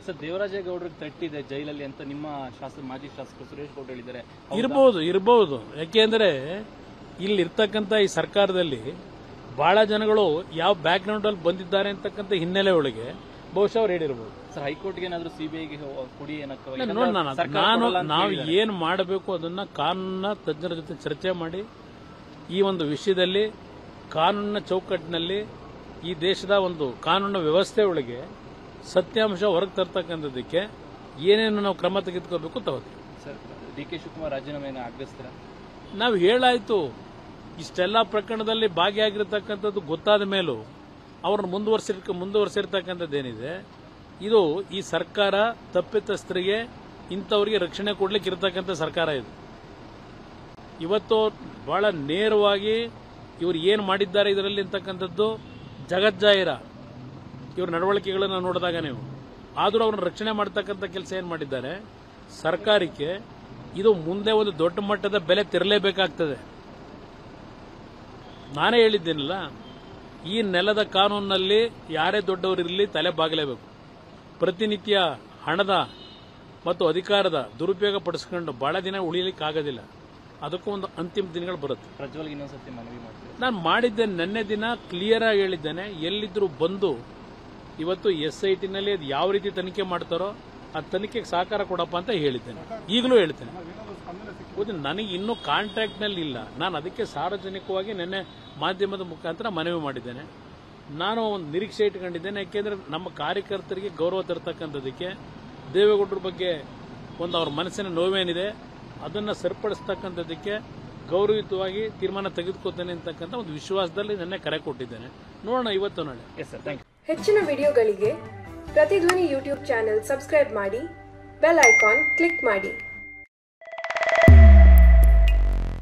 Sir ದೇವರಾಜೇಗೌಡರಿಗೆ ತಟ್ಟಿದೆ ಜೈಲಲ್ಲಿ ಅಂತ ನಿಮ್ಮ ಶಾಸಕ ಮಾಜಿ ಶಾಸಕರು ಸುರೇಶ್ ಗೌಡ ಹೇಳಿದ್ದಾರೆ ಹೌದಾ? ಇರ್ಬೋದು ಇರ್ಬೋದು ಯಾಕೆಂದ್ರೆ ಇಲ್ಲಿ ಇರ್ತಕ್ಕಂಥ ಈ ಸರ್ಕಾರದಲ್ಲಿ ಬಹಳ ಜನಗಳು ಯಾವ ಬ್ಯಾಕ್ ಗ್ರೌಂಡ್ ಅಲ್ಲಿ ಬಂದಿದ್ದಾರೆ ಅಂತಕ್ಕಂಥ ಹಿನ್ನೆಲೆ ಒಳಗೆ ಬಹುಶಃ ಅವ್ರು ಹೇಳಿರ್ಬೋದು ಸರ್ ಹೈಕೋರ್ಟ್ಗೆ ಏನಾದ್ರು ಸಿಬಿಐಗೆ ಕೊಡಿ ಏನಕ್ಕೆ ನೋಡ್ ನಾನು ಸರ್ಕಾರ ನಾನು ಕೊಡಲ್ಲ ಅಂತ ನಾವು ಹೇಳಿದ್ದಾರೆ. ಏನ್ ಮಾಡಬೇಕು ಅದನ್ನ ಕಾನೂನಿನ ತಜ್ಞರ ಜೊತೆ ಚರ್ಚೆ ಮಾಡಿ ಈ ಒಂದು ವಿಷಯದಲ್ಲಿ ಕಾನೂನಿನ ಚೌಕಟ್ಟಿನಲ್ಲಿ ಈ ದೇಶದ ಒಂದು ಕಾನೂನು ವ್ಯವಸ್ಥೆ ಒಳಗೆ ಸತ್ಯಾಂಶ ಹೊರಗೆ ತರ್ತಕ್ಕಂಥದ್ದಕ್ಕೆ ಏನೇನು ನಾವು ಕ್ರಮ ತೆಗೆದುಕೋಬೇಕು ತಗೋತೀವಿ ಸರ್ ಡಿ ಕೆ ಶಿವಕುಮಾರ್ ರಾಜೀನಾಮೆಯನ್ನು ಆಗ್ರಹಿಸ್ತೀರಾ ನಾವು ಹೇಳಾಯ್ತು ಇಷ್ಟೆಲ್ಲ ಪ್ರಕರಣದಲ್ಲಿ ಭಾಗಿಯಾಗಿರ್ತಕ್ಕಂಥದ್ದು ಗೊತ್ತಾದ ಮೇಲೂ ಅವ್ರನ್ನ ಮುಂದುವರ್ಸಿರ್ ಮುಂದುವರ್ಸಿರ್ತಕ್ಕಂಥದ್ದೇನಿದೆ ಇದು ಈ ಸರ್ಕಾರ ತಪ್ಪಿತಸ್ಥರಿಗೆ ಇಂಥವ್ರಿಗೆ ರಕ್ಷಣೆ ಕೊಡ್ಲಿಕ್ಕೆ ಇರತಕ್ಕಂಥ ಸರ್ಕಾರ ಇದು ಇವತ್ತು ಬಹಳ ನೇರವಾಗಿ ಇವ್ರು ಏನು ಮಾಡಿದ್ದಾರೆ ಇದರಲ್ಲಿ ಅಂತಕ್ಕಂಥದ್ದು ಜಗಜ್ಜಾಹಿರ ಇವ್ರ ನಡವಳಿಕೆಗಳನ್ನು ನೋಡಿದಾಗ ನೀವು ಆದರೂ ಅವ್ರನ್ನ ರಕ್ಷಣೆ ಮಾಡ್ತಕ್ಕಂಥ ಕೆಲಸ ಏನು ಮಾಡಿದ್ದಾರೆ ಸರ್ಕಾರಕ್ಕೆ ಇದು ಮುಂದೆ ಒಂದು ದೊಡ್ಡ ಮಟ್ಟದ ಬೆಲೆ ತೆರಲೇಬೇಕಾಗ್ತದೆ ನಾನೇ ಹೇಳಿದ್ದೇನಲ್ಲ ಈ ನೆಲದ ಕಾನೂನಿನಲ್ಲಿ ಯಾರೇ ದೊಡ್ಡವರಿರಲಿ ತಲೆ ಬಾಗಲೇಬೇಕು ಪ್ರತಿನಿತ್ಯ ಹಣದ ಮತ್ತು ಅಧಿಕಾರದ ದುರುಪಯೋಗ ಪಡಿಸ್ಕೊಂಡು ಬಹಳ ದಿನ ಉಳಿಯಲಿಕ್ಕೆ ಆಗೋದಿಲ್ಲ ಅದಕ್ಕೂ ಒಂದು ಅಂತಿಮ ದಿನಗಳು ಬರುತ್ತೆ ಪ್ರಜ್ವಲ್ಗೆ ಇನ್ನೊಂದ್ಸತಿ ಮನವಿ ಮಾಡ್ತೀವಿ ನಾನು ಮಾಡಿದ್ದೆ ನಿನ್ನೆ ದಿನ ಕ್ಲಿಯರ್ ಆಗಿ ಹೇಳಿದ್ದೇನೆ ಎಲ್ಲಿದ್ರು ಬಂದು ಇವತ್ತು ಎಸ್ ಐ ಟಿನಲ್ಲಿ ಅದು ಯಾವ ರೀತಿ ತನಿಖೆ ಮಾಡ್ತಾರೋ ಆ ತನಿಖೆಗೆ ಸಹಕಾರ ಕೊಡಪ್ಪ ಅಂತ ಹೇಳಿದ್ದೇನೆ ಈಗಲೂ ಹೇಳ್ತೇನೆ ಹೌದು ನನಗೆ ಇನ್ನೂ ಕಾಂಟ್ರಾಕ್ಟ್ ನಲ್ಲಿ ಇಲ್ಲ ನಾನು ಅದಕ್ಕೆ ಸಾರ್ವಜನಿಕವಾಗಿ ನಿನ್ನೆ ಮಾಧ್ಯಮದ ಮುಖಾಂತರ ಮನವಿ ಮಾಡಿದ್ದೇನೆ ನಾನು ಒಂದು ನಿರೀಕ್ಷೆ ಇಟ್ಕೊಂಡಿದ್ದೇನೆ ಯಾಕೆಂದ್ರೆ ನಮ್ಮ ಕಾರ್ಯಕರ್ತರಿಗೆ ಗೌರವ ತರ್ತಕ್ಕಂಥದ್ದಕ್ಕೆ ದೇವೇಗೌಡರ ಬಗ್ಗೆ ಒಂದು ಅವ್ರ ಮನಸ್ಸಿನ ನೋವೇನಿದೆ ಅದನ್ನ ಸರಿಪಡಿಸ್ತಕ್ಕಂಥದ್ದಕ್ಕೆ ಗೌರವಯುತವಾಗಿ ತೀರ್ಮಾನ ತೆಗೆದುಕೊತೇನೆ ಅಂತಕ್ಕಂಥ ಒಂದು ವಿಶ್ವಾಸದಲ್ಲಿ ನಿನ್ನೆ ಕರೆ ಕೊಟ್ಟಿದ್ದೇನೆ ನೋಡೋಣ ಇವತ್ತು ನಾಳೆ ಎಸ್ ಸರ್ ಥ್ಯಾಂಕ್ ಯು ಹೆಚ್ಚಿನ ವಿಡಿಯೋಗಳಿಗೆ ಪ್ರತಿಧ್ವನಿ ಯೂಟ್ಯೂಬ್ ಚಾನೆಲ್ ಸಬ್ಸ್ಕ್ರೈಬ್ ಮಾಡಿ ಬೆಲ್ ಐಕಾನ್ ಕ್ಲಿಕ್ ಮಾಡಿ